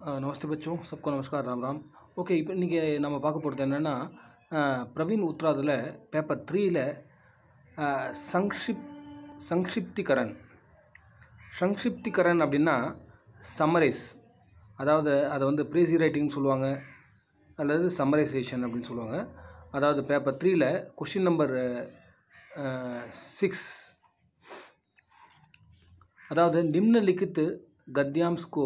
अ, नमस्ते बच्चों सबको नमस्कार राम राम ஓகே இப்போ இன்றைக்கி நம்ம பார்க்க போகிறது என்னென்னா பிரவீன் உத்ராதில் பேப்பர் த்ரீயில் சங்ஷிப் சங்ஷிப்திகரன் சங்ஷிப்திகரன் அப்படின்னா சம்மரைஸ் அதாவது அதை வந்து ப்ரேசி ரைட்டிங்னு சொல்லுவாங்க அல்லது சம்மரைசேஷன் அப்படின்னு சொல்லுவாங்க அதாவது பேப்பர் த்ரீயில் கொஷின் நம்பர் சிக்ஸ் अदावद निम्नलिखित गद्यांश को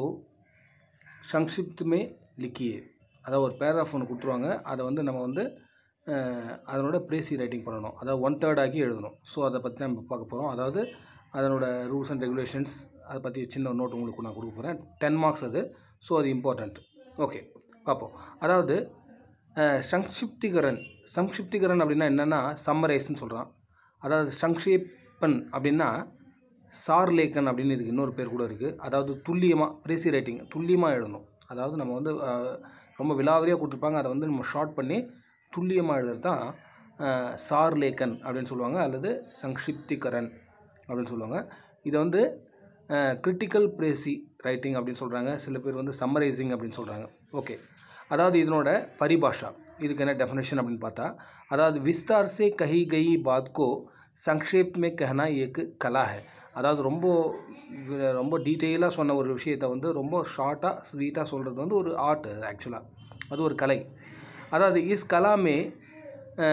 संक्षिप्त में लिखिए அதாவது ஒரு பேராகிராஃப் ஒன்று கொடுத்துருவாங்க அதை வந்து நம்ம வந்து அஹ், அதனோட ப்ரேசி ரைட்டிங் பண்ணணும் அதாவது ஒன் தேர்ட் ஆக்கி எழுதணும் ஸோ அதை பற்றி நம்ம பார்க்க போகிறோம் அதாவது அதனோட ரூல்ஸ் அண்ட் ரெகுலேஷன்ஸ் அதை பற்றி சின்ன ஒரு நோட் உங்களுக்கு நான் கொடுக்க போகிறேன் டென் மார்க்ஸ் அது ஸோ அது இம்பார்ட்டண்ட் ஓகே பார்ப்போம் அதாவது அஹ், சங்ஷிப்திகரன் சங்ஷிப்திகரன் அப்படின்னா என்னென்னா சம்மரைஸ்ன்னு சொல்கிறான் அதாவது சங்ஷேப்பன் அப்படின்னா சார்லேக்கன் அப்படின்னு இதுக்கு இன்னொரு பேர் கூட இருக்குது அதாவது துல்லியமாக ப்ரேசி ரைட்டிங் துல்லியமாக எழுதணும் அதாவது நம்ம வந்து அஹ், ரொம்ப விலாவரியாக கொடுத்துருப்பாங்க அதை வந்து நம்ம ஷார்ட் பண்ணி துல்லியமாக எழுதுறது தான் அஹ், சார்லேக்கன் அப்படின்னு சொல்லுவாங்க அல்லது சங்ஷிப்திகரன் அப்படின்னு சொல்லுவாங்க இதை வந்து கிரிட்டிக்கல் ப்ரேசி ரைட்டிங் அப்படின்னு சொல்கிறாங்க சில பேர் வந்து சம்மரைசிங் அப்படின்னு சொல்கிறாங்க ஓகே அதாவது இதனோட பரிபாஷா இதுக்கு என்ன டெஃபினேஷன் அப்படின்னு பார்த்தா அதாவது விஸ்தார் से कही गई बात को संक्षेप में कहना एक कला है அதாவது ரொம்ப வி- ரொம்ப டீட்டெயிலாக சொன்ன ஒரு விஷயத்தை வந்து ரொம்ப ஷார்ட்டாக ஸ்வீட்டாக சொல்கிறது வந்து ஒரு ஆர்ட் ஆக்சுவலாக அது ஒரு கலை அதாவது इस कला में अ,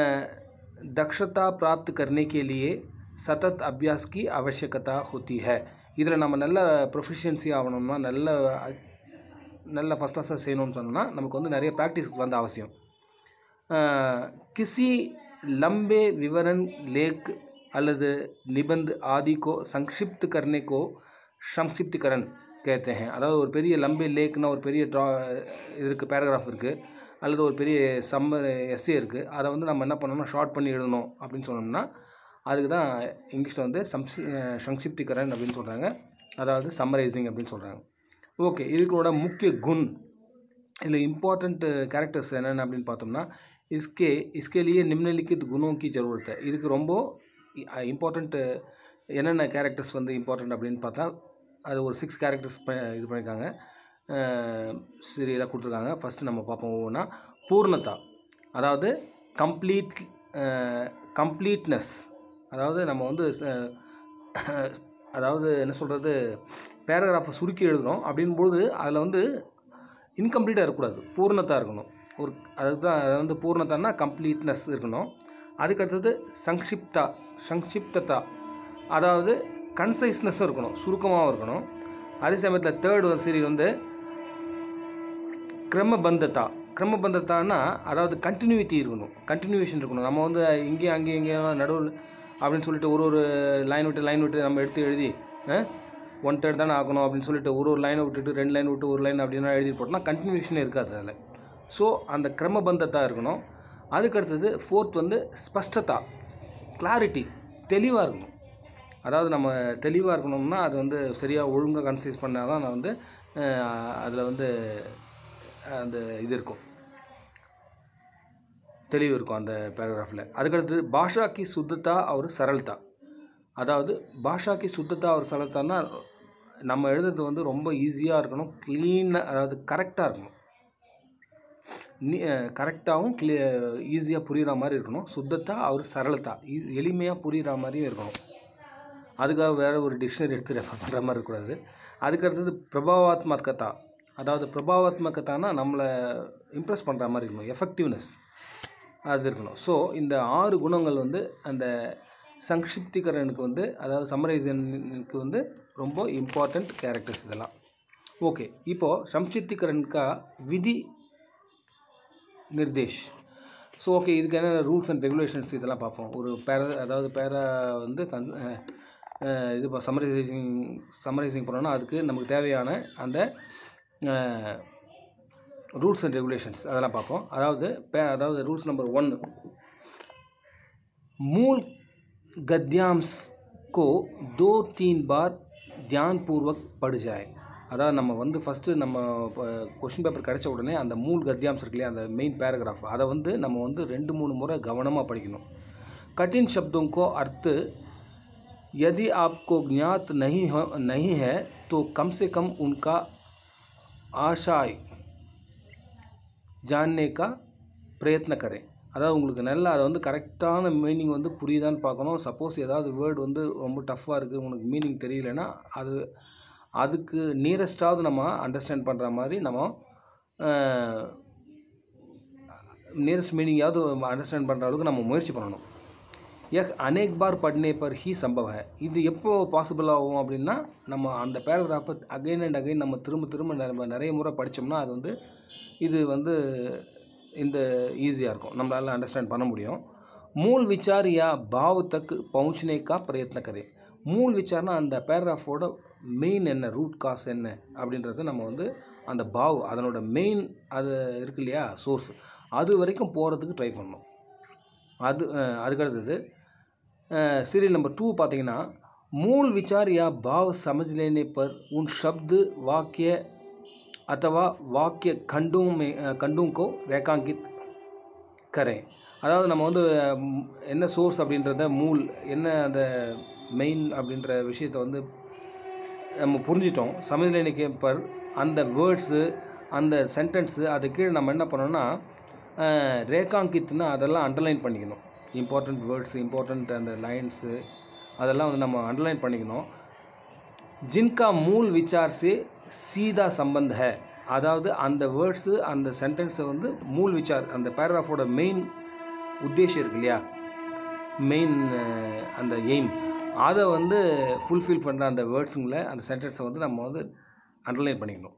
दक्षता प्राप्त करने के लिए सतत अभ्यास की आवश्यकता होती है இதில் நம்ம நல்ல ப்ரொஃபிஷியன்சி ஆகணும்னா நல்ல அ- நல்ல ஃபஸ்ட் கிளாஸாக செய்யணும்னு சொன்னோம்னா நமக்கு வந்து நிறைய ப்ராக்டிஸ் வந்து அவசியம் अ, किसी लंबे विवरण लेख அல்லது நிபந்த் ஆதி को संक्षिप्त करने को संक्षिप्तकरण कहते हैं அதாவது ஒரு பெரிய லம்பே லேக்னா ஒரு பெரிய ட்ரா இது இருக்குது பேராகிராஃப் இருக்குது அல்லது ஒரு பெரிய சம்ம எஸ்ஏ இருக்குது அதை வந்து நம்ம என்ன பண்ணணும்னா ஷார்ட் பண்ணி எழுதணும் அப்படின்னு சொன்னோம்னா அதுக்கு தான் இங்கிலீஷில் வந்து சம்சி சங்ஷிப்திகரன் அப்படின்னு சொல்கிறாங்க அதாவது சம்மரைசிங் அப்படின்னு சொல்கிறாங்க ஓகே இதுக்கோட முக்கிய குண் இதில் இம்பார்ட்டண்ட் கேரக்டர்ஸ் என்னென்ன அப்படின்னு பார்த்தோம்னா इसके इसके लिए निम्नलिखित गुणों की ज़रूरत है இதுக்கு ரொம்ப இம்பார்ட்டண்ட் என்னென்ன கேரக்டர்ஸ் வந்து இம்பார்ட்டண்ட் அப்படின்னு பார்த்தா அது ஒரு சிக்ஸ் கேரக்டர்ஸ் இது பண்ணியிருக்காங்க சீரியலாக கொடுத்துருக்காங்க ஃபஸ்ட்டு நம்ம பார்ப்போம் ஒவ்வொன்றா பூர்ணதா அதாவது கம்ப்ளீட் கம்ப்ளீட்னஸ் அதாவது நம்ம வந்து அஹ், அதாவது என்ன சொல்கிறது பேராகிராஃபை சுருக்கி எழுதுகிறோம் அப்படின்போது அதில் வந்து இன்கம்ப்ளீட்டாக இருக்கக்கூடாது பூர்ணத்தா இருக்கணும் ஒரு அதுக்கு தான் அது வந்து பூர்ணத்தான்னா கம்ப்ளீட்னஸ் இருக்கணும் அதுக்கடுத்தது சங்ஷிப்தா சங்ஷிப்ததா அதாவது கன்சைஸ்னஸும் இருக்கணும் சுருக்கமாகவும் இருக்கணும் அதே சமயத்தில் தேர்ட் சரி வந்து கிரமபந்தத்தா கிரமபந்தத்தான்னா அதாவது கண்டினியூட்டி இருக்கணும் கண்டினியூவேஷன் இருக்கணும் நம்ம வந்து இங்கேயும் அங்கேயும் இங்கேயும் நடுவில் அப்படின்னு சொல்லிட்டு ஒரு ஒரு லைன் விட்டு லைன் விட்டு நம்ம எடுத்து எழுதி ஒன் தேர்ட் தானே ஆகணும் அப்படின்னு சொல்லிட்டு ஒரு ஒரு லைனை விட்டுட்டு ரெண்டு லைன் விட்டு ஒரு லைன் அப்படின்னா எழுதி போட்டோம்னா கண்டினியூஷனே இருக்காது அதில் ஸோ அந்த கிரமபந்தத்தா இருக்கணும் அதுக்கடுத்தது ஃபோர்த் வந்து ஸ்பஷ்டதா கிளாரிட்டி தெளிவாக இருக்கணும் அதாவது நம்ம தெளிவாக இருக்கணும்னா அது வந்து சரியாக ஒழுங்காக கன்சைஸ் பண்ணால் தான் நான் வந்து அதில் வந்து அந்த இது இருக்கும் தெளிவு இருக்கும் அந்த பேராகிராஃபில் அதுக்கடுத்து பாஷா கி சுத்தத்தா அவர் சரள்தா அதாவது பாஷா கி சுத்தத்தா அவர் சரள்தான்னா நம்ம எழுதுறது வந்து ரொம்ப ஈஸியாக இருக்கணும் க்ளீனாக அதாவது கரெக்டாக இருக்கணும் நீ கரெக்டாகவும் க்ளீ ஈஸியாக புரிகிற மாதிரி இருக்கணும் சுத்தத்தா அவர் சரளத்தா ஈ- எளிமையாக புரிகிற மாதிரியும் இருக்கணும் அதுக்காக வேறு ஒரு டிக்ஷனரி எடுத்து ரெஃபர் பண்ணுற மாதிரி இருக்கக்கூடாது அதுக்கடுத்தது பிரபாவாத்மகதா அதாவது பிரபாவாத்மகத்தானா நம்மளை இம்ப்ரெஸ் பண்ணுற மாதிரி இருக்கணும் எஃபெக்டிவ்னஸ் அது இருக்கணும் ஸோ இந்த ஆறு குணங்கள் வந்து அந்த சங்ஷிப்திகரனுக்கு வந்து அதாவது சம்மரைசனுக்கு வந்து ரொம்ப இம்பார்ட்டண்ட் கேரக்டர்ஸ் இதெல்லாம் ஓகே இப்போது சம்ஷிப்திகரனுக்கா விதி நிர்தேஷ் ஸோ ஓகே இதுக்கு என்ன ரூல்ஸ் அண்ட் ரெகுலேஷன்ஸ் இதெல்லாம் பார்ப்போம் ஒரு பேரா அதாவது பேரா வந்து கன் அஹ், அஹ், இது சம்மரைசிங் சம்மரைசிங் பண்ணோன்னா அதுக்கு நமக்கு தேவையான அந்த ரூல்ஸ் அண்ட் ரெகுலேஷன்ஸ் அதெல்லாம் பார்ப்போம் அதாவது பே அதாவது ரூல்ஸ் நம்பர் ஒன்று मूल गद्यांश को दो तीन बार ध्यानपूर्वक पढ़ जाए அதாவது நம்ம வந்து ஃபஸ்ட்டு நம்ம கொஷின் பேப்பர் கிடைச்ச உடனே அந்த மூல் கத்தியாம்ஸ் இருக்கு இல்லையா அந்த மெயின் பேராகிராஃப் அதை வந்து நம்ம வந்து ரெண்டு மூணு முறை கவனமாக படிக்கணும் कठिन शब्दों को अर्थ यदि आपको ज्ञात नहीं हो नहीं है तो कम से कम उनका ஆஷாய் जानने का பிரயத்ன கரேன் அதாவது உங்களுக்கு நல்லா அதை வந்து கரெக்டான மீனிங் வந்து புரியுதான்னு பார்க்கணும் சப்போஸ் ஏதாவது வேர்டு வந்து ரொம்ப டஃப்பாக இருக்குது உங்களுக்கு மீனிங் தெரியலனா அது அதுக்கு நியரஸ்டாவது நம்ம அண்டர்ஸ்டாண்ட் பண்ணுற மாதிரி நம்ம நியரஸ்ட் மீனிங்காவது அண்டர்ஸ்டாண்ட் பண்ணுற அளவுக்கு நம்ம முயற்சி பண்ணணும் யக் அநேக் பார் பட்னே பர் ஹி சம்பவ ஹை. இது எப்போ பாசிபிள் ஆகும் அப்படின்னா நம்ம அந்த பேராகிராஃபை அகைன் அண்ட் அகைன் நம்ம திரும்ப திரும்ப நம்ம நிறைய முறை படித்தோம்னா அது வந்து இது வந்து இந்த ஈஸியாக இருக்கும் நம்மளால் அண்டர்ஸ்டாண்ட் பண்ண முடியும் மூல் விசார் யா பாவ் தக் பहुंचने का பிரயத்ன கரே மூல் விசார்னா அந்த பேராகிராஃபோட மெயின் என்ன ரூட் காஸ் என்ன அப்படின்றத நம்ம வந்து அந்த பாவ் அதனோட மெயின் அது இருக்கு இல்லையா சோர்ஸ் அது வரைக்கும் போகிறதுக்கு ட்ரை பண்ணணும் அது அஹ், அதுக்கு அடுத்தது सीरियल नंबर टू பார்த்தீங்கன்னா मूल विचार या भाव समझ लेने पर उन शब्द वाक्य अथवा वाक्य खंडों में अ, खंडों को रेखांकित करें அதாவது நம்ம வந்து ம், என்ன சோர்ஸ் அப்படின்றத மூல் என்ன அந்த மெயின் அப்படின்ற விஷயத்தை வந்து நம்ம புரிஞ்சிட்டோம் சமநிலைக்கு பர் அந்த வேர்ட்ஸு அந்த சென்டென்ஸு அது கீழே நம்ம என்ன பண்ணோம்னா அஹ், ரேகாங்கித்னா அதெல்லாம் அண்டர்லைன் பண்ணிக்கணும் இம்பார்ட்டண்ட் வேர்ட்ஸ் இம்பார்ட்டண்ட் அந்த லைன்ஸு அதெல்லாம் வந்து நம்ம அண்டர்லைன் பண்ணிக்கணும் जिनका मूल विचार से सीधा संबंध है அதாவது அந்த வேர்ட்ஸு அந்த சென்டென்ஸை வந்து மூல் விசார் அந்த பேராகிராஃபோட மெயின் உத்தேசம் இருக்கு இல்லையா மெயின் அந்த எய்ம் அதை வந்து ஃபுல்ஃபில் பண்ணுற அந்த வேர்ட்ஸுங்களை அந்த சென்டென்ஸை வந்து நம்ம வந்து அண்டர்லைன் பண்ணிக்கணும்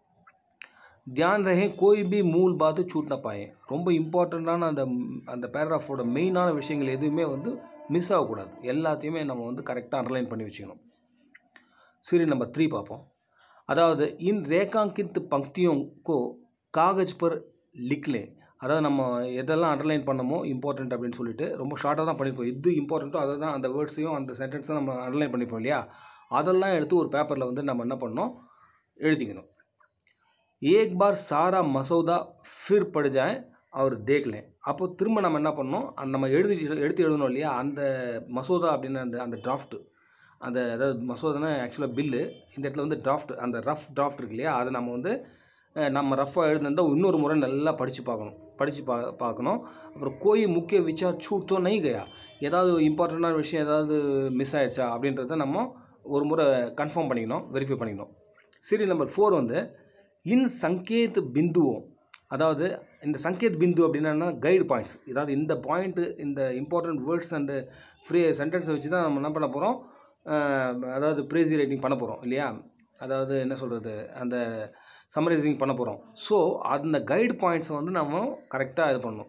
தியான் ரஹே கோய் பி மூல் பாத்து சூட்ன பாயே ரொம்ப இம்பார்ட்டண்ட்டான அந்த அந்த பேராகிராஃபோட மெயினான விஷயங்கள் எதுவுமே வந்து மிஸ் ஆகக்கூடாது எல்லாத்தையுமே நம்ம வந்து கரெக்டாக அண்டர்லைன் பண்ணி வச்சுக்கணும் सीरियल नंबर थ्री பார்ப்போம் அதாவது இன் ரேகாங்கித் பங்கியும் கோ காகஜ் பர் லிக்லே அதாவது நம்ம எதெல்லாம் அண்டர்லைன் பண்ணமோ இம்பார்ட்டண்ட் அப்படின்னு சொல்லிட்டு ரொம்ப ஷார்ட்டாக தான் பண்ணிப்போம் எது இம்பார்ட்டண்ட்டோ அதை தான் அந்த வேர்ட்ஸையும் அந்த சென்டென்ஸும் நம்ம அண்டர்லைன் பண்ணிப்போம் இல்லையா அதெல்லாம் எடுத்து ஒரு பேப்பரில் வந்து நம்ம என்ன பண்ணோம் எழுதிக்கணும் ஏக் பார் சாரா மசோதா ஃபிர் படு ஜாய் அவர் தேக்கலேன் அப்போ திரும்ப நம்ம என்ன பண்ணோம் அந்த நம்ம எழுதி எடுத்து எழுதணும் இல்லையா அந்த மசோதா அப்படின்னு அந்த அந்த டிராஃப்ட்டு அந்த அதாவது மசோதானா ஆக்சுவலாக பில்லு இந்த இடத்துல வந்து டிராஃப்ட் அந்த ரஃப் டிராஃப்ட் இருக்கு இல்லையா அதை நம்ம வந்து அஹ், நம்ம ரஃப்பாக எழுதுனதா இன்னொரு முறை நல்லா படித்து பார்க்கணும் படித்து பா பார்க்கணும் அப்புறம் கோய் முக்கிய விசார் சூட்டோ நை கயா ஏதாவது இம்பார்ட்டண்ட்டான விஷயம் ஏதாவது மிஸ் ஆயிடுச்சா அப்படின்றத நம்ம ஒரு முறை கன்ஃபார்ம் பண்ணிக்கணும் வெரிஃபை பண்ணிக்கணும் சீரியல் நம்பர் ஃபோர் வந்து இன் சங்கேத் பிந்துவும் அதாவது இந்த சங்கேத் பிந்து அப்படின்னா கைடு பாயிண்ட்ஸ் அதாவது இந்த பாயிண்ட்டு இந்த இம்பார்ட்டன்ட் வேர்ட்ஸ் அண்டு ஃப்ரீ சென்டென்ஸை வச்சு தான் நம்ம என்ன பண்ண போகிறோம் அதாவது ப்ரேசி ரைட்டிங் பண்ண போகிறோம் இல்லையா அதாவது என்ன சொல்கிறது அந்த சம்மரைசிங் பண்ண போகிறோம் ஸோ அந்த கைடு பாயிண்ட்ஸை வந்து நம்ம கரெக்டாக இது பண்ணணும்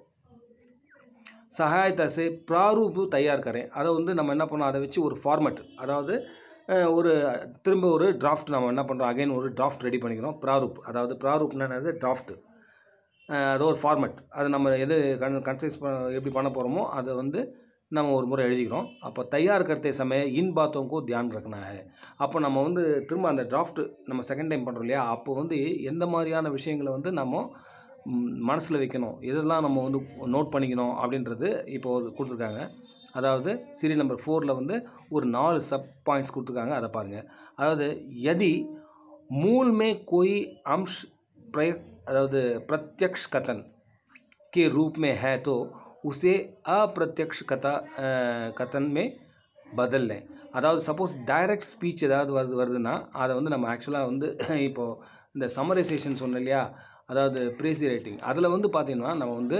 சகாயத்தா சே பிராரூப்பு தயார் கரேன் அதை வந்து நம்ம என்ன பண்ணோம் அதை வச்சு ஒரு ஃபார்மேட் அதாவது அஹ், ஒரு திரும்ப ஒரு டிராஃப்ட் நம்ம என்ன பண்ணுறோம் அகைன் ஒரு டிராஃப்ட் ரெடி பண்ணிக்கிறோம் பிராரூப் அதாவது பிராரூப்னா என்னது டிராஃப்ட்டு அது ஒரு ஃபார்மேட் அது நம்ம எது கன் கன்சைஸ் பண்ண எப்படி பண்ண போகிறோமோ அதை வந்து நம்ம ஒரு முறை எழுதிக்கிறோம் அப்போ தயார் கருத்தை சமய இன் பாத்தோங்கோ தியான் ரக்கனா है அப்போ நம்ம வந்து திரும்ப அந்த டிராஃப்ட் நம்ம செகண்ட் டைம் பண்ணுறோம் இல்லையா அப்போ வந்து எந்த மாதிரியான விஷயங்களை வந்து நம்ம மனசில் வைக்கணும் எதெல்லாம் நம்ம வந்து நோட் பண்ணிக்கணும் அப்படின்றது இப்போ ஒரு கொடுத்துருக்காங்க அதாவது சீரியல் நம்பர் ஃபோரில் வந்து ஒரு நாலு சப் பாயிண்ட்ஸ் கொடுத்துருக்காங்க அதை பாருங்கள் அதாவது यदि मूल में कोई अंश प्रय अதாவது प्रत्यक्ष कथन के रूप में है तो उसे अप्रत्यक्ष कथा अ, कथन में बदल लें அதாவது சப்போஸ் டைரக்ட் ஸ்பீச் ஏதாவது வருது வருதுன்னா அதை வந்து நம்ம ஆக்சுவலாக வந்து இப்போது இந்த சம்மரைசேஷன் சொன்னோம் இல்லையா அதாவது ப்ரேசி ரைட்டிங் அதில் வந்து பார்த்தீங்கன்னா நம்ம வந்து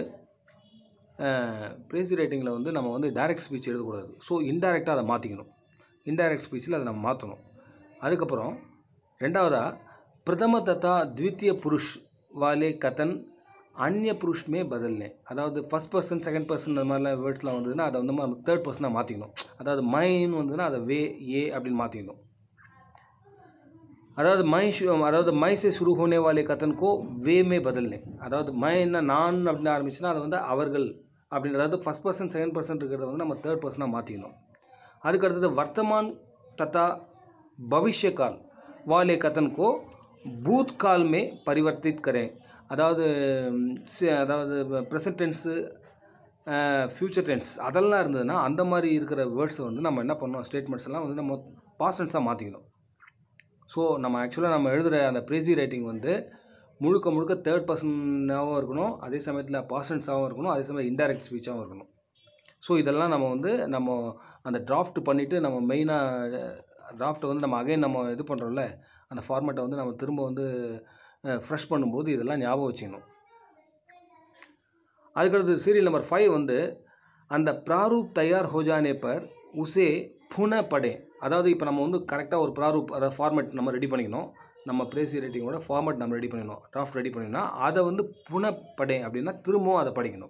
ப்ரேசி ரைட்டிங்கில் வந்து நம்ம வந்து டைரக்ட் ஸ்பீச் எழுதக்கூடாது ஸோ இன்டைரக்டாக அதை மாற்றிக்கணும் இன்டைரக்ட் ஸ்பீச்சில் அதை நம்ம மாற்றணும் அதுக்கப்புறம் ரெண்டாவதாக பிரதம தத்தா த்வித்திய புருஷ் வாலே கதன் அந்நிய புருஷ்மே பதல்னே அதாவது ஃபஸ்ட் பர்சன் செகண்ட் பர்சன் இந்த மாதிரிலாம் வேர்ட்ஸ்லாம் வந்ததுன்னா அதை வந்து நம்ம தேர்ட் பர்சனாக மாற்றிக்கணும் அதாவது மைன்னு வந்ததுன்னா அதை வே ஏ அப்படின்னு மாற்றிக்கணும் அதாவது மை शु- அதாவது மை से शुरू होने वाले कथन को वे में बदलने அதாவது மைன்னா நான் அப்படின்னு ஆரம்பிச்சுன்னா அதை வந்து அவர்கள் அப்படின்னு அதாவது ஃபஸ்ட் பர்சன் செகண்ட் பர்சன் இருக்கிறத வந்து நம்ம தேர்ட் பர்சனாக மாற்றிக்கணும் அதுக்கு அடுத்தது வர்த்தமான் தத்தா भविष्य काल वाले कथन को भूत काल में परिवर्तित करें அதாவது ம், சி- அதாவது ப்ரெசன்ட் டென்ஸு ஃப்யூச்சர் டென்ஸ் அதெல்லாம் இருந்ததுன்னா அந்த மாதிரி இருக்கிற வேர்ட்ஸை வந்து நம்ம என்ன பண்ணோம் ஸ்டேட்மெண்ட்ஸ் எல்லாம் வந்து நம்ம பாஸ்ட் டென்ஸாக மாற்றிக்கணும் ஸோ நம்ம ஆக்சுவலாக நம்ம எழுதுகிற அந்த ப்ரேசி ரைட்டிங் வந்து முழுக்க முழுக்க தேர்ட் பர்சனாகவும் இருக்கணும் அதே சமயத்தில் பாசன்ஸாகவும் இருக்கணும் அதே சமயம் இன்டைரக்ட் ஸ்பீச்சாகவும் இருக்கணும் ஸோ இதெல்லாம் நம்ம வந்து நம்ம அந்த டிராஃப்ட் பண்ணிவிட்டு நம்ம மெயினாக டிராஃப்ட்டை வந்து நம்ம அகைன் நம்ம இது பண்ணுறோம்ல அந்த ஃபார்மேட்டை வந்து நம்ம திரும்ப வந்து ஃப்ரெஷ் பண்ணும்போது இதெல்லாம் ஞாபகம் வச்சுக்கணும் அதுக்கடுத்து சீரியல் நம்பர் ஃபைவ் வந்து அந்த ப்ராரூப் தயார் ஹோ ஜானே பர் உசே புன படே அதாவது இப்போ நம்ம வந்து கரெக்டாக ஒரு ப்ராரூப் அதாவது ஃபார்மேட் நம்ம ரெடி பண்ணிக்கணும் நம்ம பிரேசி ரேட்டிங்கோட ஃபார்மேட் நம்ம ரெடி பண்ணிக்கணும் டிராஃப்ட் ரெடி பண்ணிக்கணும் அதை வந்து புன படே அப்படின்னா திரும்பவும் அதை படிக்கணும்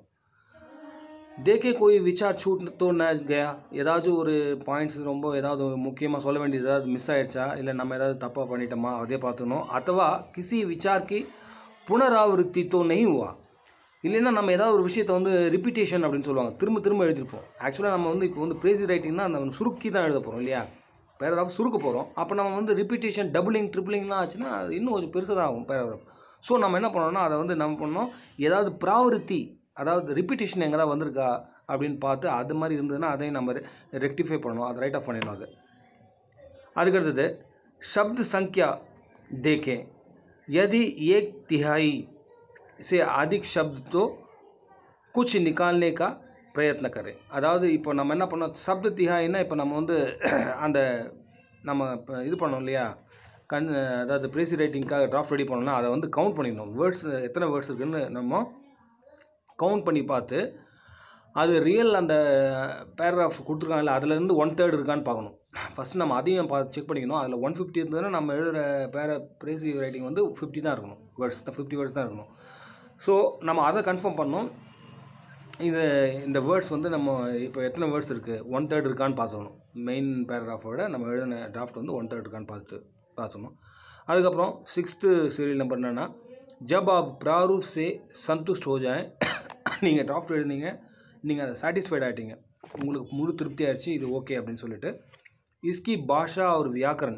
தேக்கே கோய் விசார் சூட் தோ ந கயா ஏதாச்சும் ஒரு பாயிண்ட்ஸ் ரொம்ப ஏதாவது முக்கியமாக சொல்ல வேண்டியது ஏதாவது மிஸ் ஆயிடுச்சா இல்லை நம்ம ஏதாவது தப்பாக பண்ணிட்டோமா அதே பார்த்துக்கணும் அத்தவா கிசி விசார்க்கு புனராவருத்தி தோ நெய் ஹுவா இல்லைன்னா நம்ம ஏதாவது ஒரு விஷயத்தை வந்து ரிப்பீட்டேஷன் அப்படின்னு சொல்லுவாங்க திரும்ப திரும்ப எழுதிருப்போம் ஆக்சுவலாக நம்ம வந்து இப்போ வந்து பிரேசி ரைட்டிங்னா அந்த சுருக்கி தான் எழுத போகிறோம் இல்லையா பேராகிராஃப் சுருக்க போகிறோம் அப்போ நம்ம வந்து ரிப்பீட்டேஷன் டபுளிங் ட்ரிபிளிங்லாம் ஆச்சுன்னா அது இன்னும் கொஞ்சம் பெருசாக தான் ஆகும் பேராகிராஃப் ஸோ நம்ம என்ன பண்ணோம்னா அதை வந்து நம்ம பண்ணோம் ஏதாவது ப்ராவருத்தி அதாவது ரிப்பீட்டேஷன் எங்கேதான் வந்திருக்கா அப்படின்னு பார்த்து அது மாதிரி இருந்ததுன்னா அதையும் நம்ம ரெக்டிஃபை பண்ணணும் அதை ரைட் ஆஃப் பண்ணிடணும் அது அதுக்கடுத்தது शब्द संख्या देखें यदि एक तिहाई से अधिक शब्द तो कुछ निकालने का பிரயத்ன கரு அதாவது இப்போ நம்ம என்ன பண்ணோம் சப்த திஹாயின்னா இப்போ நம்ம வந்து அந்த நம்ம இப்போ இது பண்ணோம் இல்லையா கண் அதாவது ப்ரேசி ரைட்டிங்காக டிராஃப்ட் ரெடி பண்ணோம்னா அதை வந்து கவுண்ட் பண்ணிக்கணும் வேர்ட்ஸ் எத்தனை வேர்ட்ஸ் இருக்குன்னு நம்ம கவுண்ட் பண்ணி பார்த்து அது ரியல் அந்த பேராகிராஃப் கொடுத்துருக்காங்கல்ல அதுலேருந்து ஒன் தேர்ட் இருக்கான்னு பார்க்கணும் ஃபஸ்ட்டு நம்ம அதையும் பார்த்து செக் பண்ணிக்கணும் அதில் ஒன் ஃபிஃப்டி இருந்ததுன்னா நம்ம எழுதுகிற பேர பிரேசி ரைட்டிங் வந்து ஃபிஃப்டி தான் இருக்கணும் வேர்ட்ஸ் ஃபிஃப்டி வேர்ட்ஸ் தான் இருக்கணும் ஸோ நம்ம அதை கன்ஃபார்ம் பண்ணோம் இது இந்த வேர்ட்ஸ் வந்து நம்ம இப்போ எத்தனை வேர்ட்ஸ் இருக்குது ஒன் தேர்ட் இருக்கான்னு பார்த்துக்கணும் மெயின் பேராகிராஃபோட நம்ம எழுதின டிராஃப்ட் வந்து ஒன் தேர்ட் இருக்கான்னு பார்த்து பார்த்துக்கணும் அதுக்கப்புறம் சிக்ஸ்த்து சீரியல் நம்பர் என்னென்னா ஜப் ஆப் பிராரூப் சே சந்துஷ்ட் ஹோ ஜாய் நீங்கள் டிராஃப்ட் எழுதினீங்க நீங்கள் அதை சாட்டிஸ்ஃபைட் ஆகிட்டீங்க உங்களுக்கு முழு திருப்தி ஆயிடுச்சு இது ஓகே அப்படின்னு சொல்லிட்டு इसकी भाषा और व्याकरण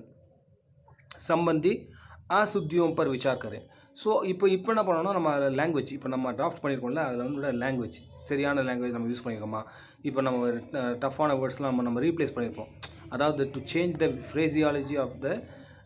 संबंधी अशुद्धियों पर विचार करें ஸோ இப்போ இப்போ என்ன பண்ணணும்னா நம்ம லாங்குவேஜ் இப்போ நம்ம டிராஃப்ட் பண்ணியிருக்கோம்ல அதில் வந்து லாங்குவேஜ் சரியான லாங்குவேஜ் நம்ம யூஸ் பண்ணியிருக்கோமா இப்போ நம்ம டஃப்பான வேர்ட்ஸ்லாம் நம்ம நம்ம ரீப்ளேஸ் பண்ணியிருப்போம் அதாவது to change the phraseology of the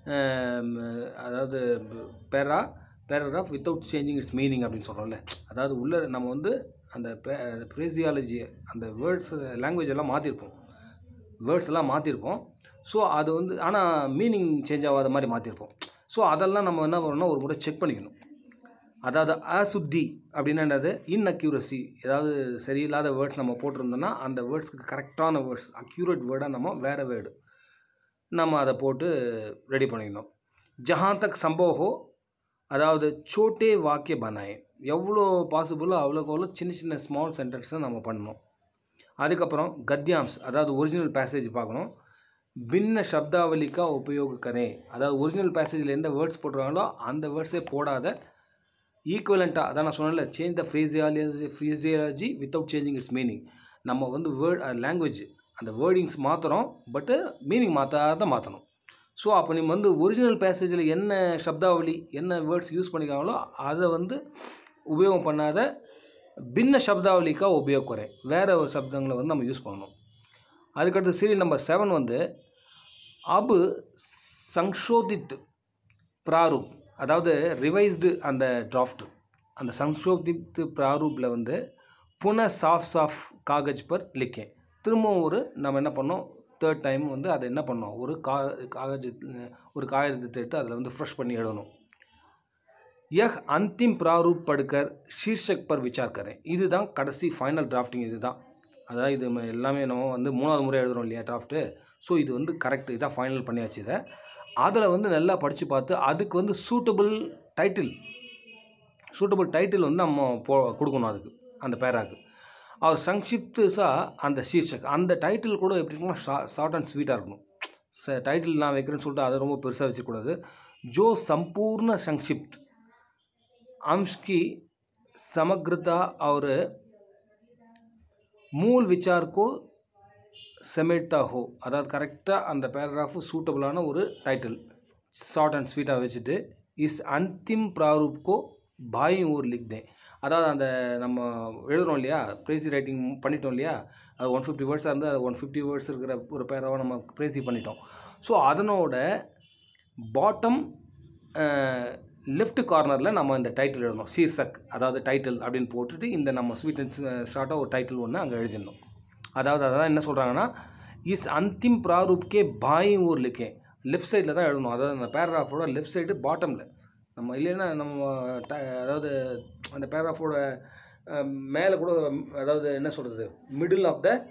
அதாவது para paragraph without changing its meaning அப்படின்னு சொல்கிறோம்ல அதாவது உள்ள நம்ம வந்து அந்த ஃப்ரேசியாலஜி அந்த வேர்ட்ஸ் லாங்குவேஜ் எல்லாம் மாற்றிருப்போம் வேர்ட்ஸ் எல்லாம் மாற்றிருப்போம் ஸோ அது வந்து ஆனால் மீனிங் சேஞ்ச் ஆகாத மாதிரி மாற்றிருப்போம் ஸோ அதெல்லாம் நம்ம என்ன பண்ணணும்னா ஒரு முறை செக் பண்ணிக்கணும் அதாவது அசுத்தி அப்படின்னா என்னது இன்அக்யூரசி ஏதாவது சரியில்லாத வேர்ட்ஸ் நம்ம போட்டிருந்தோம்னா அந்த வேர்ட்ஸ்க்கு கரெக்டான வேர்ட்ஸ் அக்யூரேட் வேர்டாக நம்ம வேறு வேர்டு நம்ம அதை போட்டு ரெடி பண்ணிக்கணும் ஜஹான் தக் சம்பவ் ஹோ அதாவது சோட்டே வாக்கிய பனாயே எவ்வளோ பாசிபிளோ அவ்வளோக்கு அவ்வளோ சின்ன சின்ன ஸ்மால் சென்டென்ஸை நம்ம பண்ணணும் அதுக்கப்புறம் கத்யாம்ஸ் அதாவது ஒரிஜினல் பேசேஜ் பார்க்கணும் பின்ன சப்தாவலிக்கா உபயோக கரே அதாவது ஒரிஜினல் பேசேஜில் எந்த வேர்ட்ஸ் போடுறாங்களோ அந்த வேர்ட்ஸே போடாத ஈக்குவலண்ட்டாக அதான் நான் சொன்னேன்ல change the phraseology phraseology without changing its meaning நம்ம வந்து வேர்ட் லாங்குவேஜ் அந்த வேர்டிங்ஸ் மாற்றுறோம் பட்டு மீனிங் மாற்றாத மாற்றணும் ஸோ அப்போ நம்ம வந்து ஒரிஜினல் பேசேஜில் என்ன சப்தாவளி என்ன வேர்ட்ஸ் யூஸ் பண்ணிக்காங்களோ அதை வந்து உபயோகம் பண்ணாத பின்ன சப்தாவளிக்கா உபயோக குறை வேறு ஒரு சப்தங்களை வந்து நம்ம யூஸ் பண்ணணும் அதுக்கடுத்து சீரியல் நம்பர் செவன் வந்து அபு சங்ஷோதித் பிராரூப் அதாவது ரிவைஸ்டு அந்த டிராஃப்ட் அந்த சங்ஷோதித் பிராரூப்பில் வந்து புன சாஃப் சாஃப் காகஜ் பர் லிக்கேன் திரும்பவும் ஒரு நம்ம என்ன பண்ணோம் தேர்ட் டைம் வந்து அதை என்ன பண்ணோம் ஒரு கா காகஜ் ஒரு காகிதத்தை எடுத்து அதில் வந்து ஃப்ரெஷ் பண்ணி எழுதணும் यह अंतिम प्रारूप पढ़कर शीर्षक पर विचार करें இதுதான் கடைசி ஃபைனல் டிராஃப்டிங் இதுதான் அதாவது இது ம- எல்லாமே நம்ம வந்து மூணாவது முறை எழுதுறோம் இல்லையா டிராஃப்ட்டு ஸோ இது வந்து கரெக்ட் இதான் ஃபைனல் பண்ணியாச்சு இதை அதில் வந்து நல்லா படித்து பார்த்து அதுக்கு வந்து சூட்டபிள் டைட்டில் சூட்டபிள் டைட்டில் வந்து நம்ம போ கொடுக்கணும் அதுக்கு அந்த பேராக்கு அவர் சங்ஷிப்துஸா அந்த ஷீர்ஷக் அந்த டைட்டில் கூட எப்படி இருக்குன்னா ஷா ஷார்ட் அண்ட் ஸ்வீட்டாக இருக்கணும் ச டைட்டில் நான் வைக்கிறேன்னு சொல்லிட்டு அதை ரொம்ப பெருசாக வச்சுக்கூடாது ஜோ சம்பூர்ண சங்ஷிப்த் अंश की समग्रता और मूल विचार को சமேட்டா ஹோ அதாவது கரெக்டாக அந்த பேராகிராஃபு சூட்டபுளான ஒரு டைட்டில் ஷார்ட் அண்ட் ஸ்வீட்டாக வச்சுட்டு இஸ் அந்திம் பிராரூப் கோ பாய் ஊர் லிக்தேன் அதாவது அந்த நம்ம எழுதுறோம் இல்லையா ப்ரேசி ரைட்டிங் பண்ணிட்டோம் இல்லையா அது ஒன் ஃபிஃப்டி வேர்ட்ஸாக இருந்து அது ஒன் ஃபிஃப்டி வேர்ட்ஸ் இருக்கிற ஒரு பேராவை நம்ம ப்ரேசி பண்ணிட்டோம் ஸோ அதனோட பாட்டம் லெஃப்ட் கார்னரில் நம்ம இந்த டைட்டில் எழுதணும் சீர்சக் அதாவது டைட்டில் அப்படின்னு போட்டுட்டு இந்த நம்ம ஸ்வீட் அண்ட் ஷார்ட்டாக ஒரு டைட்டில் ஒன்று அங்கே எழுதிடணும் அதாவது அதான் என்ன சொல்கிறாங்கன்னா இஸ் அந்திம் பிராரூப்கே பாய் ஊர் லிக்கேன் லெஃப்ட் சைடில் தான் எழுதணும் அதாவது அந்த பேராகிராஃபோட லெஃப்ட் சைடு பாட்டமில் நம்ம இல்லைன்னா நம்ம ட- அதாவது அந்த பேராகிராஃபோட மேலே கூட அதாவது என்ன சொல்கிறது மிடில் ஆஃப் த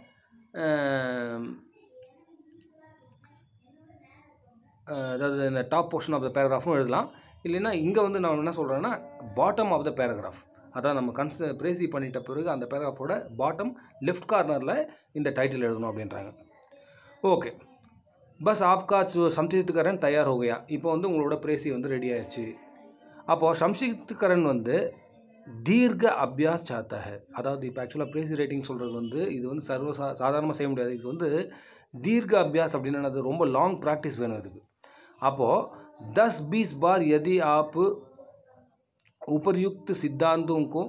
அதாவது இந்த டாப் போர்ஷன் ஆஃப் த பேராகிராஃபும் எழுதலாம் இல்லைன்னா இங்கே வந்து நான் என்ன சொல்கிறேன்னா பாட்டம் ஆஃப் த பேராகிராஃப் அதான் நம்ம கன்ஸ் பிரேசி பண்ணிட்ட பிறகு அந்த பேராகிராஃபோட பாட்டம் லெஃப்ட் கார்னரில் இந்த டைட்டில் எழுதணும் அப்படின்றாங்க ஓகே பஸ் ஆப்கா சம்சித்துக்கரன் தயார் ஹோகையா இப்போ வந்து உங்களோட பிரேசி வந்து ரெடி ஆயிடுச்சு அப்போது சம்சித்துக்கரன் வந்து தீர்க்க அபியாஸ் சாத்தா ஹை அதாவது இப்போ ஆக்சுவலாக பிரேசி ரேட்டிங் சொல்கிறது வந்து இது வந்து சர்வ சா சாதாரணமாக செய்ய முடியாது இது வந்து தீர்க்க அபியாஸ் அப்படின்னா அது ரொம்ப லாங் ப்ராக்டிஸ் வேணும் இதுக்கு அப்போது दस बीस बार यदि आप उपरयुक्त सिद्धांतों को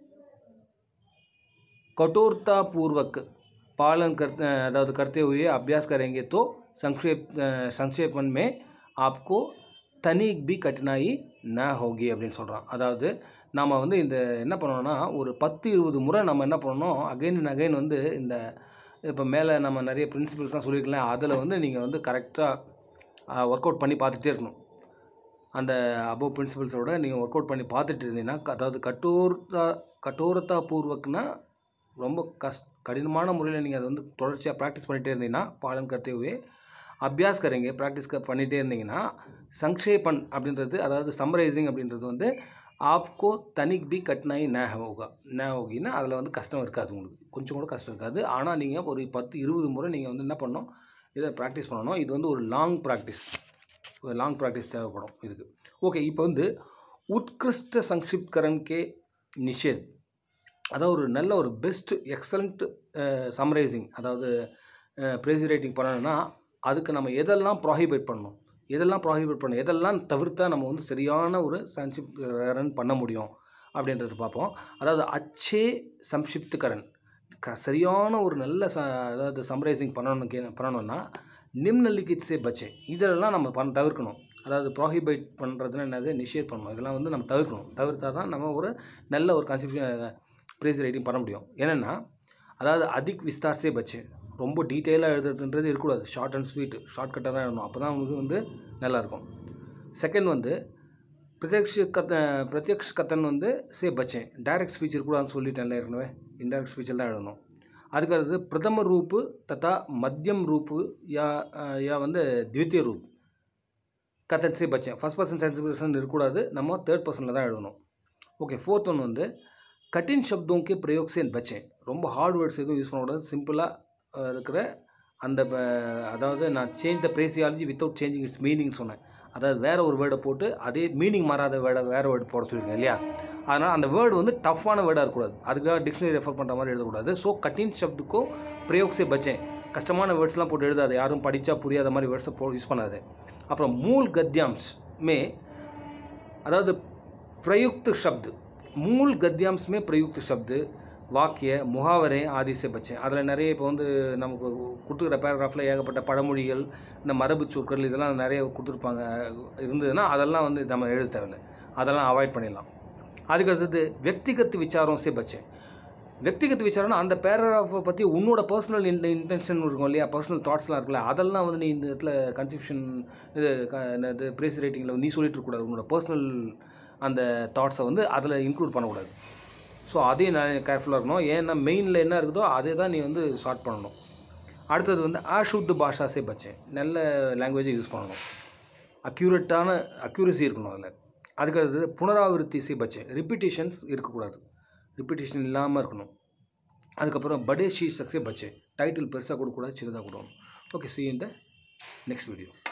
कठोरतापूर्वक पालन कर अதாவது करते हुए अभ्यास करेंगे तो संक्षेप संक्षेपण में आपको தனிக் பி கட்டினாயி ந ஹோகி அப்படின்னு சொல்கிறோம் அதாவது நாம் வந்து இந்த என்ன பண்ணோம்னா ஒரு பத்து இருபது முறை நம்ம என்ன பண்ணணும் அகைன் அண்ட் அகைன் வந்து இந்த இப்போ மேலே நம்ம நிறைய பிரின்சிபல்ஸ்லாம் சொல்லியிருக்கலாம் அதில் வந்து நீங்கள் வந்து கரெக்டாக ஒர்க் அவுட் பண்ணி பார்த்துட்டே இருக்கணும் அந்த அபோவ் பிரின்சிபல்ஸோட நீங்கள் ஒர்க் அவுட் பண்ணி பார்த்துட்டு இருந்தீங்கன்னா க- அதாவது கட்டோரத்தா கட்டோரத்தா பூர்வக்குனா ரொம்ப கஷ் கடினமான முறையில் நீங்கள் அதை வந்து தொடர்ச்சியாக ப்ராக்டிஸ் பண்ணிகிட்டே இருந்தீங்கன்னா பாலன் கர்த்தே हुए அபியாஸ் கரீங்க ப்ராக்டிஸ் பண்ணிகிட்டே இருந்தீங்கன்னா சங்ஷேபன் அப்படின்றது அதாவது சம்மரைசிங் அப்படின்றது வந்து ஆப்கோ தனிக் பி கட்னாயி நே ஹோகா நே ஹோகின்னா அதில் வந்து கஷ்டம் இருக்காது உங்களுக்கு கொஞ்சம் கூட கஷ்டம் இருக்காது ஆனால் நீங்கள் ஒரு பத்து இருபது முறை நீங்கள் வந்து என்ன பண்ணணும் இதை ப்ராக்டிஸ் பண்ணணும் இது வந்து ஒரு லாங் ப்ராக்டிஸ் ஒரு லாங் ப்ராக்டிஸ் தேவைப்படும் இதுக்கு ஓகே இப்போ வந்து உத்கிருஷ்ட சங்ஷிப்கரன் கே நிஷேத் அதாவது ஒரு நல்ல ஒரு பெஸ்ட் எக்ஸலண்ட் சம்மரைசிங் அதாவது ப்ரைஸ் ரைட்டிங் பண்ணணும்னா அதுக்கு நம்ம எதெல்லாம் ப்ராஹிபேட் பண்ணணும் எதெல்லாம் ப்ராஹிபேட் பண்ணணும் எதெல்லாம் தவிர்த்தா நம்ம வந்து சரியான ஒரு சன்ஷிப் ரன் பண்ண முடியும் அப்படின்றது பார்ப்போம் அதாவது அச்சே சம்ஷிப்துகரன் க சரியான ஒரு நல்ல ச அதாவது சம்மரைசிங் பண்ணணும் கே பண்ணணும்னா நிம்னலிக்கிட் சே பச்சே இதெல்லாம் நம்ம பண்ண தவிர்க்கணும் அதாவது ப்ராஹிபைட் பண்ணுறதுன்னா என்னது நிஷேட் பண்ணணும் இதெல்லாம் வந்து நம்ம தவிர்க்கணும் தவிர்த்தா தான் நம்ம ஒரு நல்ல ஒரு கன்செப்ஷன் ப்ரைஸ் ரைட்டிங் பண்ண முடியும் என்னென்னா அதாவது அதிக் விஸ்தார் சே பச்சே ரொம்ப டீட்டெயிலாக எழுதுறதுன்றது இருக்கக்கூடாது ஷார்ட் அண்ட் ஸ்வீட் ஷார்ட்கட்டாக தான் எழுதணும் அப்போ தான் உங்களுக்கு வந்து நல்லாயிருக்கும் செகண்ட் வந்து பிரத்யக்ஷ கத் பிரத்யக்ஷ கத்தன் வந்து சே பச்சேன் டைரக்ட் ஸ்பீச் இருக்கக்கூடாதுன்னு சொல்லிட்டேன்ல ஏற்கனவே இன்டைரக்ட் ஸ்பீச்சில் தான் எழுதணும் அதுக்கு அடுத்தது பிரதம ரூப்பு தத்தா மத்தியம் ரூப்பு யா அஹ், யா வந்து த்வித்திய ரூப் கத்தன் சே பச்சேன் ஃபஸ்ட் பர்சன் செகண்ட் பர்சன் இருக்கக்கூடாது நம்ம தேர்ட் பர்சனில் தான் எழுதணும் ஓகே ஃபோர்த் ஒன் வந்து கட்டின் சப்தோங்கே பிரயோக் சேன் பச்சேன் ரொம்ப ஹார்ட் வேர்ட்ஸ் எதுவும் யூஸ் பண்ணக்கூடாது சிம்பிளாக இருக்கிற அந்த ப- அதாவது நான் change the phraseology without changing its meaning சொன்னேன் அதாவது வேறு ஒரு வேர்டை போட்டு அதே மீனிங் மாறாத வேர்டை வேறு வேர்டு போட சொல்லியிருக்கேன் இல்லையா அதனால் அந்த வேர்டு வந்து டஃப்பான வேர்டாக இருக்கக்கூடாது அதுக்காக டிக்ஷனரி ரெஃபர் பண்ணுற மாதிரி எழுதக்கூடாது ஸோ கட்டின் சப்துக்கோ பிரயோக் சே பச்சேன் கஷ்டமான வேர்ட்ஸ்லாம் போட்டு எழுதாது யாரும் படித்தா புரியாத மாதிரி வேர்ட்ஸை போ யூஸ் பண்ணாது அப்புறம் மூல் கத்யாம்ஸ் மே अर्थात प्रयुक्त शब्द मूल गद्यांश में प्रयुक्त शब्द வாக்கிய முகாவரை ஆதி से बचे அதில் நிறைய இப்போ வந்து நமக்கு கொடுத்துக்கிற பேராகிராஃபில் ஏகப்பட்ட பழமொழிகள் இந்த மரபு சொற்கள் இதெல்லாம் நிறைய கொடுத்துருப்பாங்க இருந்ததுன்னா அதெல்லாம் வந்து நம்ம எழுத தேவையில்லை அதெல்லாம் அவாய்ட் பண்ணிடலாம் அதுக்கு அடுத்தது व्यक्तिगत विचारों से बचे व्यक्तिगत விசாரம்னா அந்த பேராகிராஃபை பற்றி உன்னோட பர்சனல் இன்டென்ஷன் இருக்கும் இல்லையா பர்சனல் தாட்ஸ்லாம் இருக்குல்ல அதெல்லாம் வந்து நீ இந்த இடத்துல கன்செப்ஷன் இது க- என்னது ப்ரைஸ் ரேட்டிங்கில் நீ சொல்லிட்டு இருக்கக்கூடாது உன்னோட பர்சனல் அந்த தாட்ஸை வந்து அதில் இன்க்ளூட் பண்ணக்கூடாது ஸோ அதையும் நான் கேர்ஃபுல்லாக இருக்கணும் ஏன்னா மெயினில் என்ன இருக்குதோ அதே தான் நீ வந்து ஸ்டார்ட் பண்ணணும் அடுத்தது வந்து அஷுத்து பாஷாசே பச்சேன் நல்ல லாங்குவேஜை யூஸ் பண்ணணும் அக்யூரேட்டான அக்யூரசி இருக்கணும் அதில் அதுக்கு அடுத்தது புனராவிருத்தி சி பச்சேன் ரிப்பீட்டேஷன்ஸ் இருக்கக்கூடாது ரிப்பீட்டேஷன் இல்லாமல் இருக்கணும் அதுக்கப்புறம் படே ஷீ சக்ஸே பச்சே டைட்டில் பெருசாக கொடுக்கக்கூடாது சின்னதாக கொடுக்கணும் ஓகே சி இந்த நெக்ஸ்ட் வீடியோ